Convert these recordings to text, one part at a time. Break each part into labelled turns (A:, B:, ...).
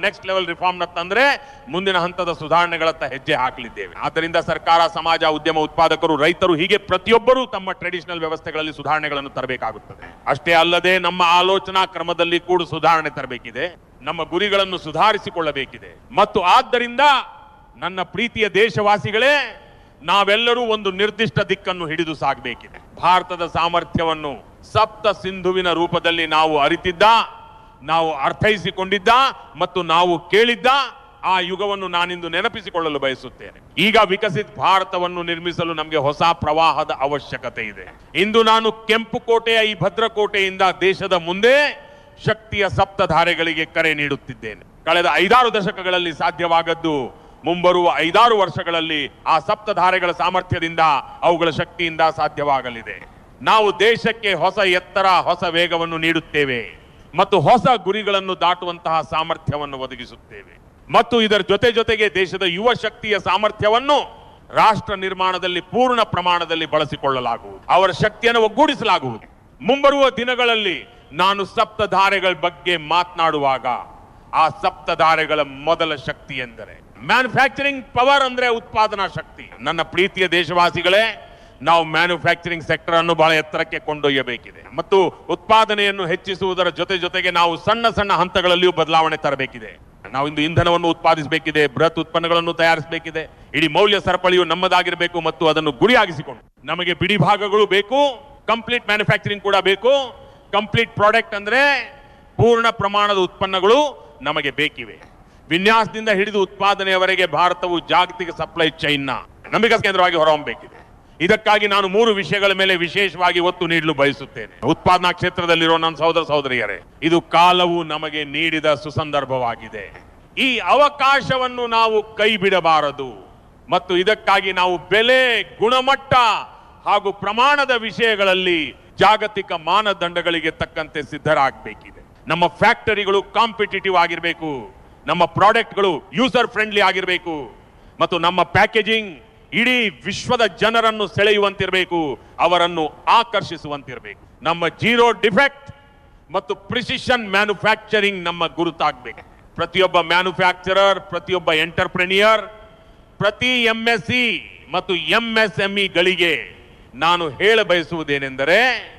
A: next level reform ನ ತಂದ್ರೆ ಮುಂದಿನ ಹಂತದ ಸುಧಾರಣೆಗಳತ್ತ ಹೆಜ್ಜೆ ಹಾಕಲಿದ್ದೇವೆ ಆದ್ದರಿಂದ ಸರ್ಕಾರ ಸಮಾಜ ಉದ್ಯಮ ಉತ್ಪಾದಕರು ರೈತರು ಹೀಗೆ ಪ್ರತಿಯೊಬ್ಬರೂ ತಮ್ಮ ಟ್ರೆಡಿಷನಲ್ ವ್ಯವಸ್ಥೆಗಳಲ್ಲಿ ಸುಧಾರಣೆಗಳನ್ನು ತರಬೇಕಾಗುತ್ತದೆ ಅಷ್ಟೇ ಅಲ್ಲದೆ ನಮ್ಮ ಆಲೋಚನಾ ಕ್ರಮದಲ್ಲಿ ಕೂಡ ಸುಧಾರಣೆ ತರಬೇಕಿದೆ ನಮ್ಮ ಗುರಿಗಳನ್ನು ಸುಧಾರಿಸಿಕೊಳ್ಳಬೇಕಿದೆ ಮತ್ತು ಆದ್ದರಿಂದ ನನ್ನ ಪ್ರೀತಿಯ ದೇಶವಾಸಿಗಳೇ ನಾವೆಲ್ಲರೂ ಒಂದು ನಿರ್ದಿಷ್ಟ ದಿಕ್ಕನ್ನು ಹಿಡಿದು ಸಾಗಬೇಕಿದೆ ಭಾರತದ ಸಾಮರ್ಥ್ಯವನ್ನು ಸಪ್ತ ಸಿಂಧುವಿನ ರೂಪದಲ್ಲಿ ನಾವು ಅರಿತಿದ್ದ ನಾವು ಅರ್ಥೈಸಿಕೊಂಡಿದ್ದ ಮತ್ತು ನಾವು ಕೇಳಿದ್ದ ಆ ಯುಗವನ್ನು ನಾನಿಂದು ನೆನಪಿಸಿಕೊಳ್ಳಲು ಬಯಸುತ್ತೇನೆ ಈಗ ವಿಕಸಿತ ಭಾರತವನ್ನು ನಿರ್ಮಿಸಲು ನಮಗೆ ಹೊಸ ಪ್ರವಾಹದ ಅವಶ್ಯಕತೆ ಇದೆ ಇಂದು ನಾನು ಕೆಂಪು ಕೋಟೆಯ ಈ ಭದ್ರಕೋಟೆಯಿಂದ ದೇಶದ ಮುಂದೆ ಶಕ್ತಿಯ ಸಪ್ತಧಾರೆಗಳಿಗೆ ಕರೆ ನೀಡುತ್ತಿದ್ದೇನೆ ಕಳೆದ ಐದಾರು ದಶಕಗಳಲ್ಲಿ ಸಾಧ್ಯವಾಗದ್ದು ಮುಂಬರುವ ಐದಾರು ವರ್ಷಗಳಲ್ಲಿ ಆ ಸಪ್ತಧಾರೆಗಳ ಸಾಮರ್ಥ್ಯದಿಂದ ಅವುಗಳ ಶಕ್ತಿಯಿಂದ ಸಾಧ್ಯವಾಗಲಿದೆ ನಾವು ದೇಶಕ್ಕೆ ಹೊಸ ಎತ್ತರ ಹೊಸ ವೇಗವನ್ನು ನೀಡುತ್ತೇವೆ ಮತ್ತು ಹೊಸ ಗುರಿಗಳನ್ನು ದಾಟುವಂತಹ ಸಾಮರ್ಥ್ಯವನ್ನು ಒದಗಿಸುತ್ತೇವೆ ಮತ್ತು ಇದರ ಜೊತೆ ಜೊತೆಗೆ ದೇಶದ ಯುವ ಶಕ್ತಿಯ ಸಾಮರ್ಥ್ಯವನ್ನು ರಾಷ್ಟ್ರ ನಿರ್ಮಾಣದಲ್ಲಿ ಪೂರ್ಣ ಪ್ರಮಾಣದಲ್ಲಿ ಬಳಸಿಕೊಳ್ಳಲಾಗುವುದು ಅವರ ಶಕ್ತಿಯನ್ನು ಒಗ್ಗೂಡಿಸಲಾಗುವುದು ಮುಂಬರುವ ದಿನಗಳಲ್ಲಿ ನಾನು ಸಪ್ತಧಾರೆಗಳ ಬಗ್ಗೆ ಮಾತನಾಡುವಾಗ ಆ ಸಪ್ತಧಾರೆಗಳ ಮೊದಲ ಶಕ್ತಿ ಎಂದರೆ ಮ್ಯಾನುಫ್ಯಾಕ್ಚರಿಂಗ್ ಪವರ್ ಅಂದ್ರೆ ಉತ್ಪಾದನಾ ಶಕ್ತಿ ನನ್ನ ಪ್ರೀತಿಯ ದೇಶವಾಸಿಗಳೇ ನಾವು ಮ್ಯಾನುಫ್ಯಾಕ್ಚರಿಂಗ್ ಸೆಕ್ಟರ್ ಅನ್ನು ಬಹಳ ಎತ್ತರಕ್ಕೆ ಕೊಂಡೊಯ್ಯಬೇಕಿದೆ ಮತ್ತು ಉತ್ಪಾದನೆಯನ್ನು ಹೆಚ್ಚಿಸುವುದರ ಜೊತೆ ಜೊತೆಗೆ ನಾವು ಸಣ್ಣ ಸಣ್ಣ ಹಂತಗಳಲ್ಲಿಯೂ ಬದಲಾವಣೆ ತರಬೇಕಿದೆ ನಾವು ಇಂದು ಇಂಧನವನ್ನು ಉತ್ಪಾದಿಸಬೇಕಿದೆ ಬೃಹತ್ ಉತ್ಪನ್ನಗಳನ್ನು ತಯಾರಿಸಬೇಕಿದೆ ಇಡೀ ಮೌಲ್ಯ ಸರಪಳಿಯು ನಮ್ಮದಾಗಿರಬೇಕು ಮತ್ತು ಅದನ್ನು ಗುರಿಯಾಗಿಸಿಕೊಂಡು ನಮಗೆ ಬಿಡಿ ಭಾಗಗಳು ಬೇಕು ಕಂಪ್ಲೀಟ್ ಮ್ಯಾನುಫ್ಯಾಕ್ಚರಿಂಗ್ ಕೂಡ ಬೇಕು ಕಂಪ್ಲೀಟ್ ಪ್ರಾಡಕ್ಟ್ ಅಂದ್ರೆ ಪೂರ್ಣ ಪ್ರಮಾಣದ ಉತ್ಪನ್ನಗಳು ನಮಗೆ ಬೇಕಿವೆ ವಿನ್ಯಾಸದಿಂದ ಹಿಡಿದು ಉತ್ಪಾದನೆಯವರೆಗೆ ಭಾರತವು ಜಾಗತಿಕ ಸಪ್ಲೈ ಚೈನ್ನ ನಂಬಿಕಾ ಕೇಂದ್ರವಾಗಿ ಹೊರಹೊಮ್ಮಬೇಕಿದೆ ಇದಕ್ಕಾಗಿ ನಾನು ಮೂರು ವಿಷಯಗಳ ಮೇಲೆ ವಿಶೇಷವಾಗಿ ಒತ್ತು ನೀಡಲು ಬಯಸುತ್ತೇನೆ ಉತ್ಪಾದನಾ ಕ್ಷೇತ್ರದಲ್ಲಿರೋ ನನ್ನ ಸಹೋದರ ಸಹೋದರಿಯರೇ ಇದು ಕಾಲವು ನಮಗೆ ನೀಡಿದ ಸುಸಂದರ್ಭವಾಗಿದೆ ಈ ಅವಕಾಶವನ್ನು ನಾವು ಕೈ ಬಿಡಬಾರದು ಮತ್ತು ಇದಕ್ಕಾಗಿ ನಾವು ಬೆಲೆ ಗುಣಮಟ್ಟ ಹಾಗೂ ಪ್ರಮಾಣದ ವಿಷಯಗಳಲ್ಲಿ ಜಾಗತಿಕ ಮಾನದಂಡಗಳಿಗೆ ತಕ್ಕಂತೆ ಸಿದ್ಧರಾಗಬೇಕಿದೆ ನಮ್ಮ ಫ್ಯಾಕ್ಟರಿಗಳು ಕಾಂಪಿಟೇಟಿವ್ ಆಗಿರಬೇಕು ನಮ್ಮ ಪ್ರಾಡಕ್ಟ್ಗಳು ಯೂಸರ್ ಫ್ರೆಂಡ್ಲಿ ಆಗಿರಬೇಕು ಮತ್ತು ನಮ್ಮ ಪ್ಯಾಕೇಜಿಂಗ್ ಇಡೀ ವಿಶ್ವದ ಜನರನ್ನು ಸೆಳೆಯುವಂತಿರಬೇಕು ಅವರನ್ನು ಆಕರ್ಷಿಸುವಂತಿರಬೇಕು ನಮ್ಮ ಜೀರೋ ಡಿಫೆಕ್ಟ್ ಮತ್ತು ಪ್ರಿಸಿಷನ್ ಮ್ಯಾನುಫ್ಯಾಕ್ಚರಿಂಗ್ ನಮ್ಮ ಗುರುತಾಗಬೇಕು ಪ್ರತಿಯೊಬ್ಬ ಮ್ಯಾನುಫ್ಯಾಕ್ಚರರ್ ಪ್ರತಿಯೊಬ್ಬ ಎಂಟರ್ಪ್ರೆನಿಯರ್ ಪ್ರತಿ ಎಂಎಸ್ಸಿ ಮತ್ತು ಎಂಎಸ್ಎಂಇಗಳಿಗೆ ನಾನು ಹೇಳ ಬಯಸುವುದೇನೆಂದರೆ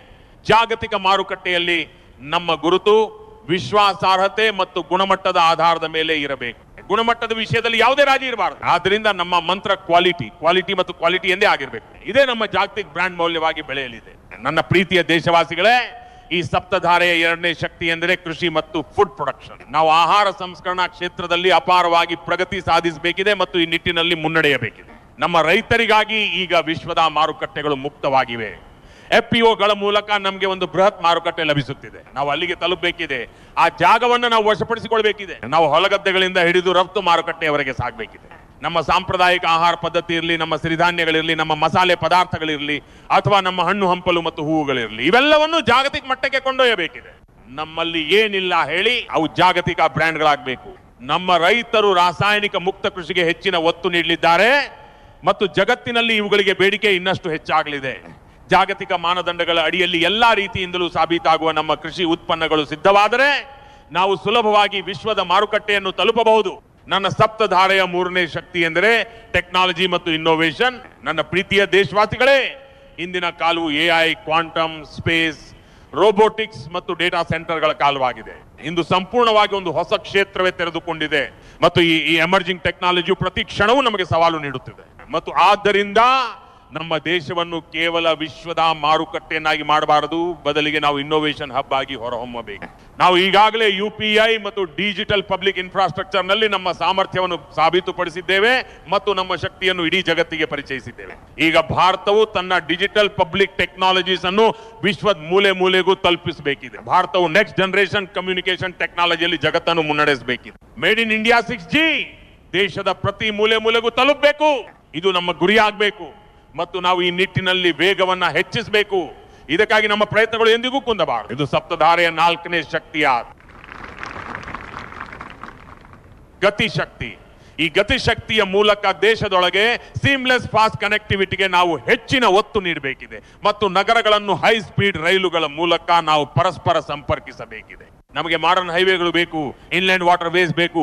A: ಜಾಗತಿಕ ಮಾರುಕಟ್ಟೆಯಲ್ಲಿ ನಮ್ಮ ಗುರುತು ವಿಶ್ವಾಸಾರ್ಹತೆ ಮತ್ತು ಗುಣಮಟ್ಟದ ಆಧಾರದ ಮೇಲೆ ಇರಬೇಕು ಗುಣಮಟ್ಟದ ವಿಷಯದಲ್ಲಿ ಯಾವುದೇ ರಾಜಿ ಇರಬಾರದು ಆದ್ರಿಂದ ನಮ್ಮ ಮಂತ್ರ ಕ್ವಾಲಿಟಿ ಕ್ವಾಲಿಟಿ ಮತ್ತು ಕ್ವಾಲಿಟಿ ಎಂದೇ ಆಗಿರಬೇಕು ಇದೇ ನಮ್ಮ ಜಾಗತಿಕ ಬ್ರ್ಯಾಂಡ್ ಮೌಲ್ಯವಾಗಿ ಬೆಳೆಯಲಿದೆ ನನ್ನ ಪ್ರೀತಿಯ ದೇಶವಾಸಿಗಳೇ ಈ ಸಪ್ತಧಾರೆಯ ಎರಡನೇ ಶಕ್ತಿ ಎಂದರೆ ಕೃಷಿ ಮತ್ತು ಫುಡ್ ಪ್ರೊಡಕ್ಷನ್ ನಾವು ಆಹಾರ ಸಂಸ್ಕರಣಾ ಕ್ಷೇತ್ರದಲ್ಲಿ ಅಪಾರವಾಗಿ ಪ್ರಗತಿ ಸಾಧಿಸಬೇಕಿದೆ ಮತ್ತು ಈ ನಿಟ್ಟಿನಲ್ಲಿ ಮುನ್ನಡೆಯಬೇಕಿದೆ ನಮ್ಮ ರೈತರಿಗಾಗಿ ಈಗ ವಿಶ್ವದ ಮಾರುಕಟ್ಟೆಗಳು ಮುಕ್ತವಾಗಿವೆ ಎಫ್ಪಿಒಗಳ ಮೂಲಕ ನಮಗೆ ಒಂದು ಬೃಹತ್ ಮಾರುಕಟ್ಟೆ ಲಭಿಸುತ್ತಿದೆ ನಾವು ಅಲ್ಲಿಗೆ ತಲುಪಬೇಕಿದೆ ಆ ಜಾಗವನ್ನು ನಾವು ವಶಪಡಿಸಿಕೊಳ್ಬೇಕಿದೆ ನಾವು ಹೊಲಗದ್ದೆಗಳಿಂದ ಹಿಡಿದು ರಫ್ತು ಮಾರುಕಟ್ಟೆಯವರೆಗೆ ಸಾಗಬೇಕಿದೆ ನಮ್ಮ ಸಾಂಪ್ರದಾಯಿಕ ಆಹಾರ ಪದ್ಧತಿ ಇರಲಿ ನಮ್ಮ ಸಿರಿಧಾನ್ಯಗಳಿರಲಿ ನಮ್ಮ ಮಸಾಲೆ ಪದಾರ್ಥಗಳಿರಲಿ ಅಥವಾ ನಮ್ಮ ಹಣ್ಣು ಹಂಪಲು ಮತ್ತು ಹೂವುಗಳಿರಲಿ ಇವೆಲ್ಲವನ್ನು ಜಾಗತಿಕ ಮಟ್ಟಕ್ಕೆ ಕೊಂಡೊಯ್ಯಬೇಕಿದೆ ನಮ್ಮಲ್ಲಿ ಏನಿಲ್ಲ ಹೇಳಿ ಅವು ಜಾಗತಿಕ ಬ್ರ್ಯಾಂಡ್ಗಳಾಗಬೇಕು ನಮ್ಮ ರೈತರು ರಾಸಾಯನಿಕ ಮುಕ್ತ ಕೃಷಿಗೆ ಹೆಚ್ಚಿನ ಒತ್ತು ನೀಡಲಿದ್ದಾರೆ ಮತ್ತು ಜಗತ್ತಿನಲ್ಲಿ ಇವುಗಳಿಗೆ ಬೇಡಿಕೆ ಇನ್ನಷ್ಟು ಹೆಚ್ಚಾಗಲಿದೆ ಜಾಗತಿಕ ಮಾನದಂಡಗಳ ಅಡಿಯಲ್ಲಿ ಎಲ್ಲಾ ರೀತಿಯಿಂದಲೂ ಸಾಬೀತಾಗುವ ನಮ್ಮ ಕೃಷಿ ಉತ್ಪನ್ನಗಳು ಸಿದ್ಧವಾದರೆ ನಾವು ಸುಲಭವಾಗಿ ವಿಶ್ವದ ಮಾರುಕಟ್ಟೆಯನ್ನು ತಲುಪಬಹುದು ನನ್ನ ಸಪ್ತಧಾರೆಯ ಮೂರನೇ ಶಕ್ತಿ ಎಂದರೆ ಟೆಕ್ನಾಲಜಿ ಮತ್ತು ಇನ್ನೋವೇಷನ್ ನನ್ನ ಪ್ರೀತಿಯ ದೇಶವಾಸಿಗಳೇ ಇಂದಿನ ಕಾಲವು ಎಐ ಕ್ವಾಂಟಮ್ ಸ್ಪೇಸ್ ರೋಬೋಟಿಕ್ಸ್ ಮತ್ತು ಡೇಟಾ ಸೆಂಟರ್ಗಳ ಕಾಲವಾಗಿದೆ ಇಂದು ಸಂಪೂರ್ಣವಾಗಿ ಒಂದು ಹೊಸ ಕ್ಷೇತ್ರವೇ ತೆರೆದುಕೊಂಡಿದೆ ಮತ್ತು ಈ ಈ ಎಮರ್ಜಿಂಗ್ ಟೆಕ್ನಾಲಜಿಯು ಪ್ರತಿ ಕ್ಷಣವೂ ನಮಗೆ ಸವಾಲು ನೀಡುತ್ತಿದೆ ಮತ್ತು ಆದ್ದರಿಂದ ನಮ್ಮ ದೇಶವನ್ನು ಕೇವಲ ವಿಶ್ವದ ಮಾರುಕಟ್ಟೆಯನ್ನಾಗಿ ಮಾಡಬಾರದು ಬದಲಿಗೆ ನಾವು ಇನ್ನೋವೇಷನ್ ಹಬ್ ಆಗಿ ಹೊರಹೊಮ್ಮಬೇಕು ನಾವು ಈಗಾಗಲೇ ಯು ಪಿ ಐ ಮತ್ತು ಡಿಜಿಟಲ್ ಪಬ್ಲಿಕ್ ಇನ್ಫ್ರಾಸ್ಟ್ರಕ್ಚರ್ ನಲ್ಲಿ ನಮ್ಮ ಸಾಮರ್ಥ್ಯವನ್ನು ಸಾಬೀತುಪಡಿಸಿದ್ದೇವೆ ಮತ್ತು ನಮ್ಮ ಶಕ್ತಿಯನ್ನು ಇಡೀ ಜಗತ್ತಿಗೆ ಪರಿಚಯಿಸಿದ್ದೇವೆ ಈಗ ಭಾರತವು ತನ್ನ ಡಿಜಿಟಲ್ ಪಬ್ಲಿಕ್ ಟೆಕ್ನಾಲಜೀಸ್ ಅನ್ನು ವಿಶ್ವದ ಮೂಲೆ ಮೂಲೆಗೂ ತಲುಪಿಸಬೇಕಿದೆ ಭಾರತವು ನೆಕ್ಸ್ಟ್ ಜನರೇಷನ್ ಕಮ್ಯುನಿಕೇಶನ್ ಟೆಕ್ನಾಲಜಿಯಲ್ಲಿ ಜಗತ್ತನ್ನು ಮುನ್ನಡೆಸಬೇಕಿದೆ made in India six G ದೇಶದ ಪ್ರತಿ ಮೂಲೆ ಮೂಲೆಗೂ ತಲುಪಬೇಕು ಇದು ನಮ್ಮ ಗುರಿ ಆಗಬೇಕು ಮತ್ತು ನಾವು ಈ ನಿಟ್ಟಿನಲ್ಲಿ ವೇಗವನ್ನ ಹೆಚ್ಚಿಸಬೇಕು ಇದಕ್ಕಾಗಿ ನಮ್ಮ ಪ್ರಯತ್ನಗಳು ಎಂದಿಗೂ ಕುಂದಬಾರದು ಇದು ಸಪ್ತಧಾರೆಯ ನಾಲ್ಕನೇ ಶಕ್ತಿಯ ಗತಿಶಕ್ತಿ ಈ ಗತಿಶಕ್ತಿಯ ಮೂಲಕ ದೇಶದೊಳಗೆ ಸೀಮ್ಲೆಸ್ ಫಾಸ್ಟ್ ಕನೆಕ್ಟಿವಿಟಿಗೆ ನಾವು ಹೆಚ್ಚಿನ ಒತ್ತು ನೀಡಬೇಕಿದೆ ಮತ್ತು ನಗರಗಳನ್ನು ಹೈ ಸ್ಪೀಡ್ ರೈಲುಗಳ ಮೂಲಕ ನಾವು ಪರಸ್ಪರ ಸಂಪರ್ಕಿಸಬೇಕಿದೆ ನಮಗೆ ಮಾಡರ್ನ್ ಹೈವೇಗಳು ಬೇಕು ಇನ್ಲ್ಯಾಂಡ್ ವಾಟರ್ ವೇಸ್ ಬೇಕು